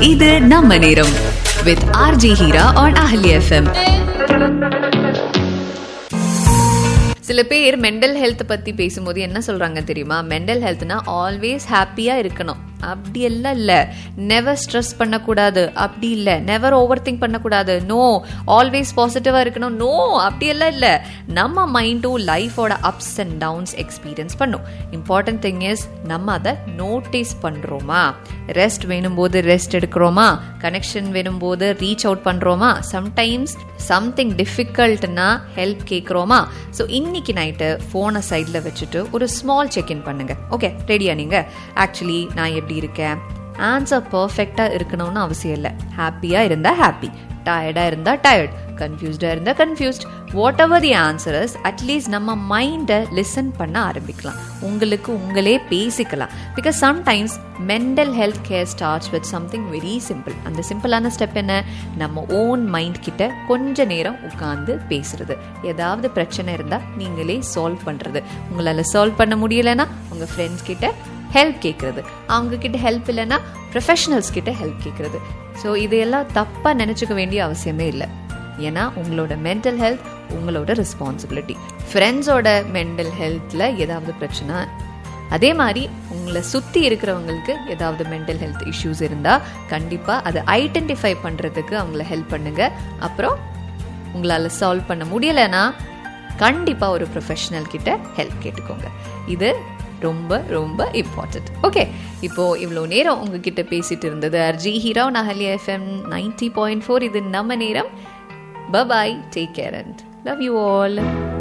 இது நம்ம நேரம் வித் ஆர்ஜி ஹீரா on அஹல்யா எஃப்எம் சில பேர் மெண்டல் ஹெல்த் பத்தி பேசும்போது என்ன சொல்றாங்க தெரியுமா மெண்டல் ஹெல்த்னா ஆல்வேஸ் ஹாப்பியா இருக்கணும் அப்படி எல்லாம் இல்ல நெவர் ஸ்ட்ரெஸ் பண்ணக்கூடாது அப்படி இல்ல நெவர் ஓவர் திங்க் பண்ணக்கூடாது நோ ஆல்வேஸ் பாசிட்டிவா இருக்கணும் நோ அப்படி எல்லாம் இல்ல நம்ம மைண்டும் லைஃபோட அப்ஸ் அண்ட் டவுன்ஸ் எக்ஸ்பீரியன்ஸ் பண்ணும் இம்பார்ட்டன்ட் திங் இஸ் நம்ம அதை நோட்டீஸ் பண்றோமா ரெஸ்ட் வேணும் போது ரெஸ்ட் எடுக்கிறோமா கனெக்ஷன் வேணும் போது ரீச் அவுட் பண்றோமா சம்டைம்ஸ் சம்திங் டிஃபிகல்ட்னா ஹெல்ப் கேட்குறோமா ஸோ இன்னைக்கு நைட்டு ஃபோனை சைடில் வச்சுட்டு ஒரு ஸ்மால் செக் இன் பண்ணுங்க ஓகே ரெடியா நீங்க ஆக்சுவலி நான் எப்படி இருக்கேன் ஆன்சர் பர்ஃபெக்டாக இருக்கணும்னு அவசியம் இல்லை ஹாப்பியாக இருந்தால் ஹாப்பி டயர்டாக இருந்தால் டயர்ட் கன்ஃபியூஸ்டாக இருந்தால் confused whatever the answer is at least நம்ம மைண்டை லிசன் பண்ண ஆரம்பிக்கலாம் உங்களுக்கு உங்களே பேசிக்கலாம் because sometimes mental health care starts with something very simple அந்த சிம்பிளான ஸ்டெப் என்ன நம்ம ஓன் மைண்ட் கிட்ட கொஞ்ச நேரம் உட்காந்து பேசுறது ஏதாவது பிரச்சனை இருந்தால் நீங்களே சால்வ் பண்ணுறது உங்களால் சால்வ் பண்ண முடியலைன்னா உங்கள் ஃப்ரெண்ட்ஸ் கிட்ட ஹெல்ப் கேட்குறது அவங்க கிட்ட ஹெல்ப் இல்லைன்னா ப்ரொஃபஷனல்ஸ் கிட்ட ஹெல்ப் கேட்குறது ஸோ இதையெல்லாம் தப்பாக நினச்சிக்க வேண்டிய அவசியமே இல்லை ஏன்னா உங்களோட மென்டல் ஹெல்த் உங்களோட ரெஸ்பான்சிபிலிட்டி ஃப்ரெண்ட்ஸோட மென்டல் ஹெல்த்தில் ஏதாவது பிரச்சனை அதே மாதிரி உங்களை சுற்றி இருக்கிறவங்களுக்கு ஏதாவது மென்டல் ஹெல்த் இஷ்யூஸ் இருந்தால் கண்டிப்பாக அதை ஐடென்டிஃபை பண்ணுறதுக்கு அவங்கள ஹெல்ப் பண்ணுங்க அப்புறம் உங்களால் சால்வ் பண்ண முடியலைன்னா கண்டிப்பாக ஒரு ப்ரொஃபஷனல் கிட்ட ஹெல்ப் கேட்டுக்கோங்க இது ரொம்ப ரொம்ப இம்பார்ட்டன்ட் ஓகே இப்போ இவ்வளோ நேரம் உங்ககிட்ட பேசிட்டு இருந்தது அர்ஜி ஹீரோ நஹலியா எஃப்எம் நைன்டி பாயிண்ட் ஃபோர் இது நம்ம நேரம் bye bye take care and love you all